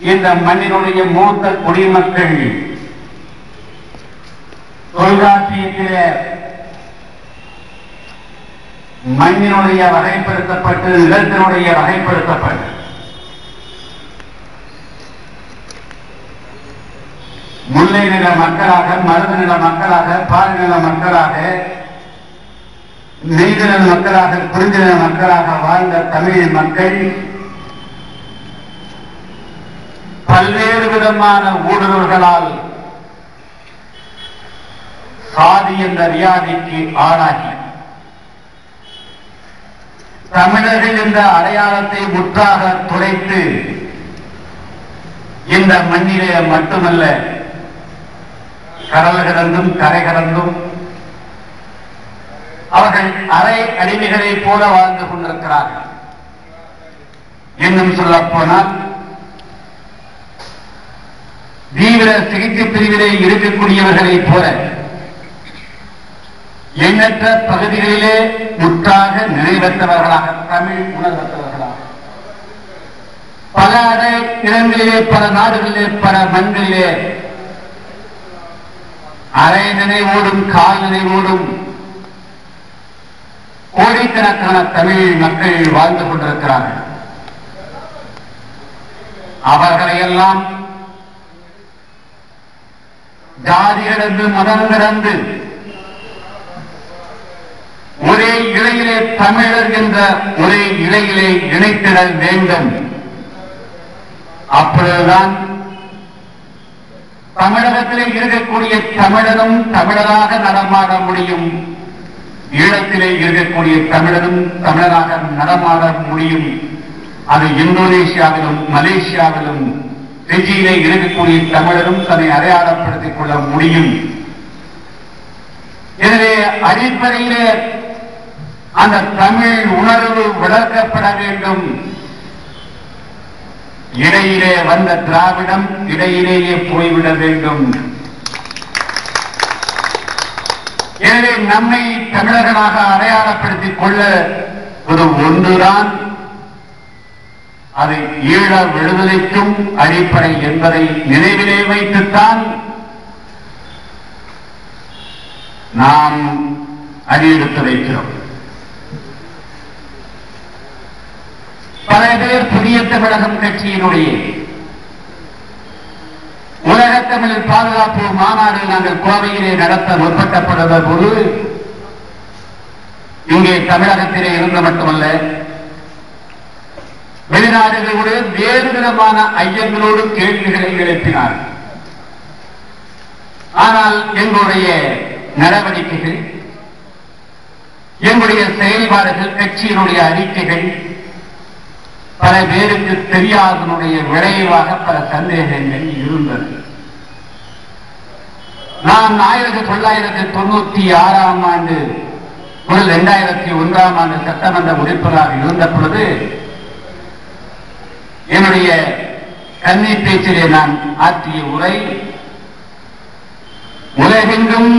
இந்த மண்ணினுடைய மூத்த குடிமக்கள் தொல்காப்பியத்திலே மண்ணினுடைய வகைப்படுத்தப்பட்டு நிலத்தினுடைய வகைப்படுத்தப்பட்டு முல்லை நில மக்களாக மருது நில மக்களாக பால் நில மக்களாக நெய்து நில மக்களாக குறிஞ்சி நில மக்களாக வாழ்ந்த தமிழ் மக்கள் பல்வேறு விதமான ஊடுருவல்களால் சாதி என்ற வியாதிக்கு ஆளாகி தமிழர்கள் என்ற அடையாளத்தை முற்றாக துடைத்து இந்த மண்ணிலே மட்டுமல்ல கடல் கடந்தும் கரை கடந்தும் அவர்கள் அரை அடிமைகளைப் போல வாழ்ந்து கொண்டிருக்கிறார்கள் இன்னும் சொல்ல போனால் தீவிர சிகிச்சை பிரிவிலே இருக்கக்கூடியவர்களைப் போல எண்ணற்ற பகுதிகளிலே முற்றாக நிறைவேற்றவர்களாக தமிழ் உணர்வற்றவர்களாக பல அடை இடங்களிலே பல நாடுகளிலே பல மண்களிலே அரை நினைவோடும் கால் நினைவோடும் கோடிக்கணக்கான தமிழ் மக்கள் வாழ்ந்து கொண்டிருக்கிறார்கள் அவர்களையெல்லாம் ஜாதி கடந்து மதம் கடந்து ஒரே இலையிலே தமிழர் என்ற ஒரே இலையிலே இணைத்திட வேண்டும் அப்பொழுதுதான் தமிழகத்திலே இருக்கக்கூடிய தமிழனும் தமிழராக நடமாட முடியும் ஈழத்திலே இருக்கக்கூடிய தமிழனும் தமிழராக நடமாட முடியும் அது இந்தோனேஷியாவிலும் மலேசியாவிலும் பிஜியிலே இருக்கக்கூடிய தமிழரும் தன்னை அடையாளப்படுத்திக் கொள்ள முடியும் எனவே அடிப்படையிலே அந்த தமிழ் உணர்வு வளர்க்கப்பட வேண்டும் இடையிலே வந்த திராவிடம் இடையிலேயே போய்விட வேண்டும் எனவே நம்மை தமிழர்களாக அடையாளப்படுத்திக் கொள்ள ஒரு ஒன்றுதான் அது ஈழ விடுதலைக்கும் அடிப்படை என்பதை நினைவிலே வைத்துத்தான் நாம் அடியெடுத்து வைக்கிறோம் பல பேர் புதிய தமிழகம் கட்சியினுடைய உலகத் தமிழ் பாதுகாப்பு மாநாடு நாங்கள் கோவையிலே நடத்த முற்பட்டப்படுகிற போது இங்கே தமிழகத்திலே இருந்து மட்டுமல்ல வெளிநாடுகளோடு வேறு விதமான ஐயங்களோடு கேள்விகளை எழுப்பினார் ஆனால் எங்களுடைய நடவடிக்கைகள் எங்களுடைய செயல்பாடுகள் கட்சியினுடைய அறிக்கைகள் பல பேருக்கு தெரியாதனுடைய விளைவாக பல சந்தேகங்கள் இருந்தது நான் ஆயிரத்தி தொள்ளாயிரத்தி தொண்ணூத்தி ஆறாம் ஆண்டு ஒரு இரண்டாயிரத்தி ஒன்றாம் ஆண்டு சட்டமன்ற உறுப்பினராக இருந்த பொழுது என்னுடைய கன்னி பேச்சிலே நான் ஆற்றிய உரை உலகெங்கும்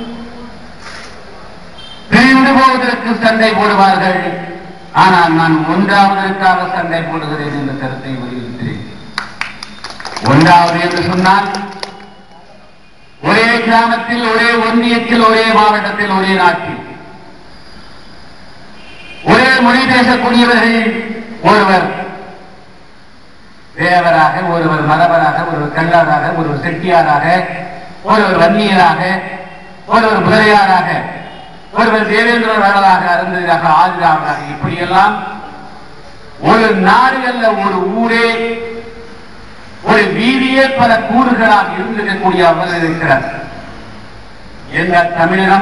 பிரிந்து போவதற்கு சண்டை போடுவார்கள் ஆனால் நான் ஒன்றாவதற்காக சண்டை போடுகிறேன் என்ற கருத்தை வலியுறுத்தினேன் ஒன்றாவது என்று சொன்னால் ஒரே கிராமத்தில் ஒரே ஒன்றியத்தில் ஒரே மாவட்டத்தில் ஒரே நாட்டில் ஒரே மொழி பேசக்கூடியவர்கள் ஒருவர் தேவராக ஒருவர் மரபராக ஒருவர் கல்லாராக ஒருவர் செட்டியாராக ஒருவர் வன்னியராக ஒருவர் முதலியாராக ஒருவர் தேவேந்திர வேடலாக அருந்ததியாக ஆதிராவராக இப்படியெல்லாம் ஒரு நாடு அல்ல ஒரு ஊரே ஒரு வீதியே பல கூறுகளாக இருந்திருக்கக்கூடிய அவர் இருக்கிறார் எந்த தமிழினம்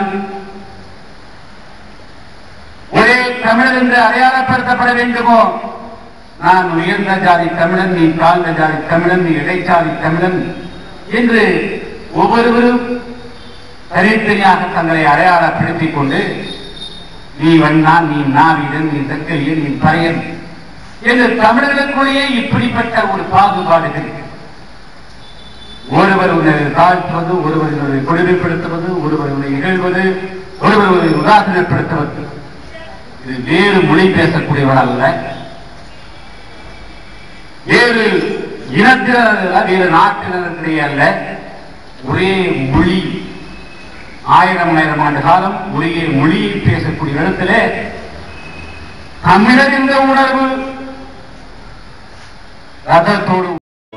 ஒரே தமிழர் என்று அடையாளப்படுத்தப்பட வேண்டுமோ நான் உயர்ந்த ஜாதி தமிழன் நீ தாழ்ந்த ஜாதி தமிழன் நீ இடைச்சாதி தமிழன் என்று ஒவ்வொருவரும் தனித்தனியாக தங்களை அடையாளப்படுத்திக் கொண்டு நீ வண்ணான் நீ நாவிடன் நீ தக்கையன் நீ பறையன் என்று தமிழர்களுக்குள்ளேயே இப்படிப்பட்ட ஒரு பாகுபாடுகள் ஒருவர் உன்னை தாழ்த்துவது ஒருவர் உன்னை கொடுமைப்படுத்துவது ஒருவர் உன்னை இகழ்வது ஒருவர் உன்னை உதாசீனப்படுத்துவது இது வேறு மொழி பேசக்கூடியவர் அல்ல வேறு இனத்தினர் அல்ல வேறு நாட்டினருக்கிடையே அல்ல ஒரே மொழி ஆயிரம் ஆயிரம் ஆண்டு காலம் ஒரே மொழியை பேசக்கூடிய இடத்திலே தமிழர் என்ற உணர்வு ரதத்தோடு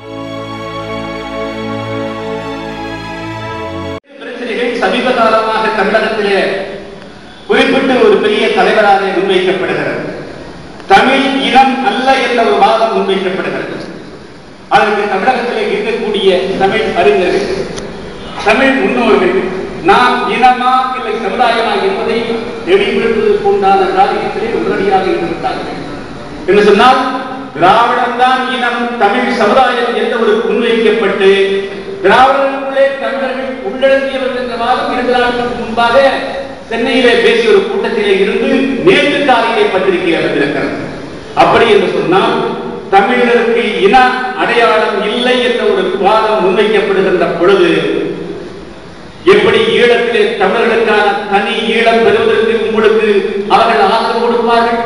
பிரச்சனைகள் சமீப காலமாக தமிழகத்திலே குறிப்பிட்டு ஒரு பெரிய தலைவராக முன்வைக்கப்படுகிறது தமிழ் இனம் அல்ல என்ற ஒரு வாதம் முன்வைக்கப்படுகிறது அதற்கு தமிழகத்திலே இருக்கக்கூடிய தமிழ் அறிஞர்கள் தமிழ் முன்னோர்கள் நாம் இனமா இல்லை சமுதாயமா என்பதை தெளிவுபடுத்துவதற்கு உண்டான காரியத்திலே உடனடியாக ஈடுபட்டார்கள் என்று சொன்னால் திராவிடம் தான் இனம் தமிழ் சமுதாயம் என்ற ஒரு முன்வைக்கப்பட்டு திராவிடர்களுக்குள்ளே தமிழர்கள் உள்ளடங்கியவர்கள் என்ற வாதம் இரண்டு நாட்களுக்கு முன்பாக சென்னையிலே பேசிய ஒரு கூட்டத்திலே இருந்து நேற்று காலையிலே பத்திரிகை வந்திருக்கிறது அப்படி என்று சொன்னால் தமிழருக்கு இன அடையாளம் இல்லை என்ற ஒரு வாதம் முன்வைக்கப்படுகின்ற பொழுது எப்படி ஈழத்திலே தமிழர்களுக்கான தனி ஈழம் பெறுவதற்கு உங்களுக்கு அவர்கள் ஆதரவு கொடுப்பார்கள்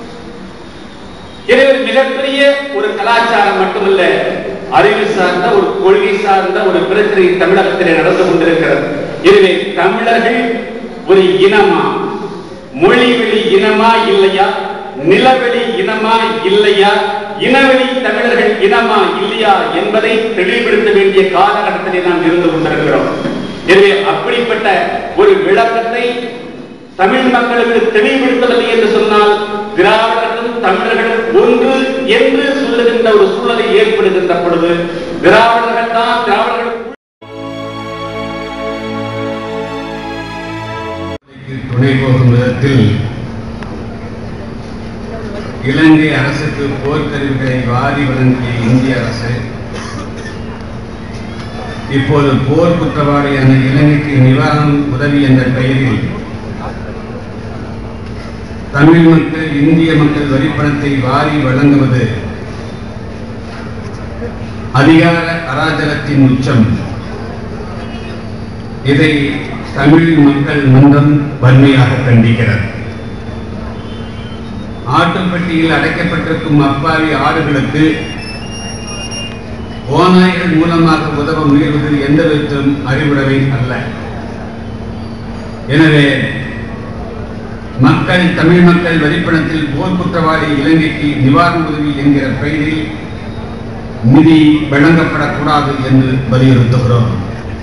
எனவே ஒரு மிகப்பெரிய ஒரு கலாச்சாரம் மட்டுமல்ல அறிவு சார்ந்த ஒரு கொள்கை சார்ந்த ஒரு பிரச்சனை தமிழகத்திலே நடந்து கொண்டிருக்கிறது எனவே தமிழர்கள் ஒரு இனமா மொழிவெளி இனமா இல்லையா நிலவெளி இனமா இல்லையா இனவெளி தமிழர்கள் இனமா இல்லையா என்பதை தெளிவுபடுத்த வேண்டிய காலகட்டத்திலே நாம் இருந்து கொண்டிருக்கிறோம் எனவே அப்படிப்பட்ட ஒரு விளக்கத்தை தமிழ் மக்களுக்கு தெளிவுபடுத்தவில்லை என்று சொன்னால் திராவிடர்களும் தமிழர்களும் ஒன்று என்று சொல்லுகின்ற ஒரு சூழலை ஏற்படுகின்ற பொழுது திராவிடர்கள் தான் திராவிடர்கள் துணை போகும் விதத்தில் இலங்கை அரசுக்கு போர்க்கருவிகளை வாரி வழங்கிய இந்திய அரசு இப்போது போர் குற்றவாளியான இலங்கைக்கு நிவாரணம் உதவி என்ற பெயரில் தமிழ் மக்கள் இந்திய மக்கள் வரிப்பணத்தை வாரி வழங்குவது அதிகார அராஜகத்தின் உச்சம் இதை தமிழ் மக்கள் மன்றம் வன்மையாக கண்டிக்கிறது ஆட்டுப்பட்டியில் அடைக்கப்பட்டிருக்கும் அப்பாவி ஆடுகளுக்கு ஓநாய்கள் மூலமாக உதவ முயல்வது எந்த விதத்திலும் அறிவுடைமை அல்ல எனவே மக்கள் தமிழ் மக்கள் வரிப்பணத்தில் போர் குற்றவாளி இலங்கைக்கு நிவாரண உதவி என்கிற பெயரில் நிதி வழங்கப்படக்கூடாது என்று வலியுறுத்துகிறோம்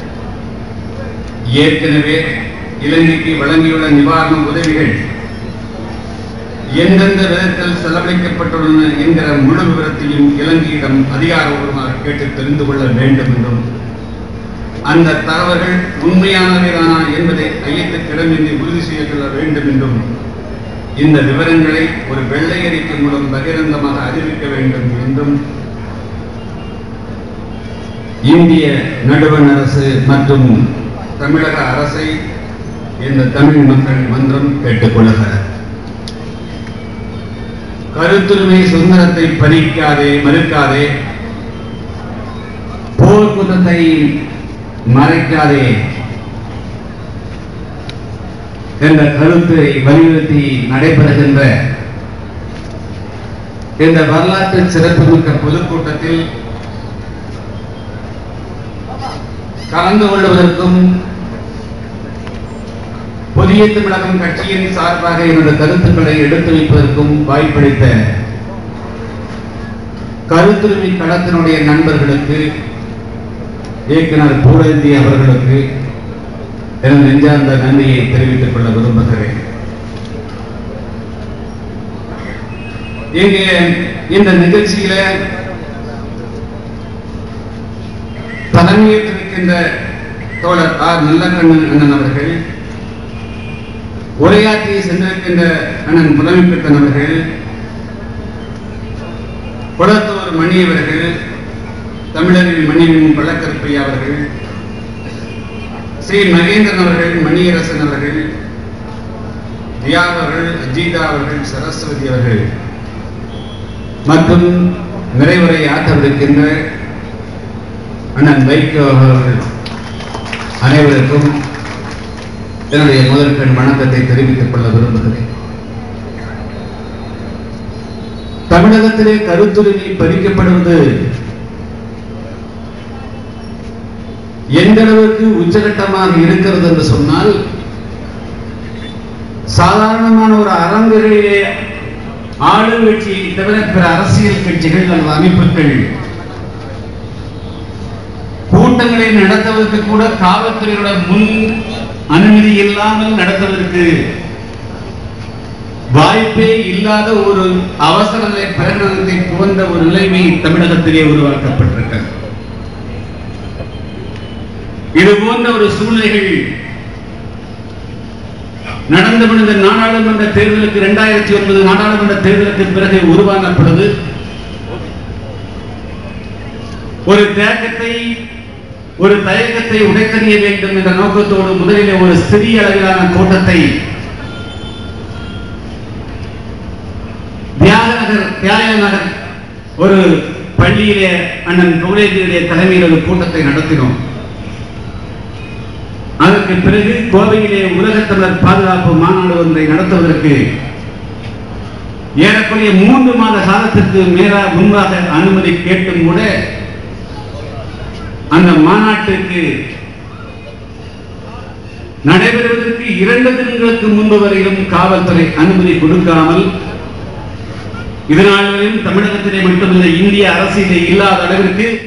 ஏற்கனவே இலங்கைக்கு வழங்கியுள்ள நிவாரண உதவிகள் எந்தெந்த விதத்தில் செலவழிக்கப்பட்டுள்ளன என்கிற முழு விவரத்தையும் இலங்கையிடம் அதிகாரபூர்வமாக கேட்டு தெரிந்து கொள்ள வேண்டும் என்றும் அந்த தகவல்கள் உண்மையானவைதானா என்பதை ஐயத்துக்கிடமின்றி உறுதி செய்யப்பட வேண்டும் என்றும் இந்த விவரங்களை ஒரு வெள்ளை அறிக்கை மூலம் பகிரங்கமாக அறிவிக்க வேண்டும் என்றும் இந்திய நடுவண் அரசு மற்றும் தமிழக அரசை இந்த தமிழ் மக்கள் மன்றம் கேட்டுக்கொள்கிறது கருத்துரிமை சுதந்திரத்தை பறிக்காதே மறுக்காதே போர் குற்றத்தை மறைக்காதே என்ற கருத்தை வலியுறுத்தி நடைபெறுகின்ற இந்த வரலாற்று சிறப்புமிக்க பொதுக்கூட்டத்தில் கலந்து கொள்வதற்கும் புதிய தமிழகம் கட்சியின் சார்பாக எனது கருத்துக்களை எடுத்து வைப்பதற்கும் வாய்ப்பளித்த கருத்துரிமை களத்தினுடைய நண்பர்களுக்கு இயக்குனர் பூரந்தி அவர்களுக்கு எனது நெஞ்சார்ந்த நன்றியை தெரிவித்துக் கொள்ள விரும்புகிறேன் இங்கே இந்த நிகழ்ச்சியில தலைமையேற்றிருக்கின்ற தோழர் ஆர் நல்லக்கண்ணன் அண்ணன் அவர்கள் உரையாற்றி சென்றிருக்கின்ற அண்ணன் புலமைப்பித்தன் அவர்கள் குளத்தூர் மணி அவர்கள் தமிழரின் மணியின் பள்ளக்கருப்பை அவர்கள் ஸ்ரீ மகேந்திரன் அவர்கள் மணியரசன் அவர்கள் தியா அவர்கள் அஜீதா அவர்கள் சரஸ்வதி அவர்கள் மற்றும் நிறைவுரை ஆற்றவிருக்கின்ற அண்ணன் வைகோ அவர்கள் அனைவருக்கும் என்னுடைய முதற்கண் வணக்கத்தை தெரிவித்துக் கொள்ள விரும்புகிறேன் தமிழகத்திலே கருத்துரிமை பறிக்கப்படுவது எந்த அளவுக்கு உச்சகட்டமாக இருக்கிறது என்று சொன்னால் சாதாரணமான ஒரு அரங்குகளிலே ஆளுங்கட்சியை தவிர பிற அரசியல் கட்சிகள் அல்லது அமைப்புகள் கூட்டங்களை நடத்துவதற்கு கூட காவல்துறையோட முன் அனுமதி இல்லாமல் நடத்துவதற்கு வாய்ப்பே இல்லாத ஒரு அவசர நிலை பிரகடனத்தை போன்ற ஒரு நிலைமை தமிழகத்திலே உருவாக்கப்பட்டிருக்கிறது இது போன்ற ஒரு சூழ்நிலைகள் நடந்து முடிந்த நாடாளுமன்ற தேர்தலுக்கு இரண்டாயிரத்தி ஒன்பது நாடாளுமன்ற தேர்தலுக்கு பிறகு உருவாக்கப்பட்டது ஒரு தேக்கத்தை ஒரு தயக்கத்தை உடைத்தறிய வேண்டும் என்ற நோக்கத்தோடு முதலிலே ஒரு சிறிய அளவிலான கூட்டத்தை தியாக நகர் தியாக நகர் ஒரு பள்ளியிலே அண்ணன் கவுலேந்திரனுடைய தலைமையில் ஒரு கூட்டத்தை நடத்தினோம் அதற்கு பிறகு கோவையிலே உலகத்தமிழர் பாதுகாப்பு மாநாடு ஒன்றை நடத்துவதற்கு ஏறக்குறைய மூன்று மாத காலத்திற்கு மேலா முன்பாக அனுமதி கேட்டும் கூட அந்த மாநாட்டுக்கு நடைபெறுவதற்கு இரண்டு தினங்களுக்கு முன்பு வரையிலும் காவல்துறை அனுமதி கொடுக்காமல் இதனால் வரையும் தமிழகத்திலே மட்டுமல்ல இந்திய அரசியலே இல்லாத அளவிற்கு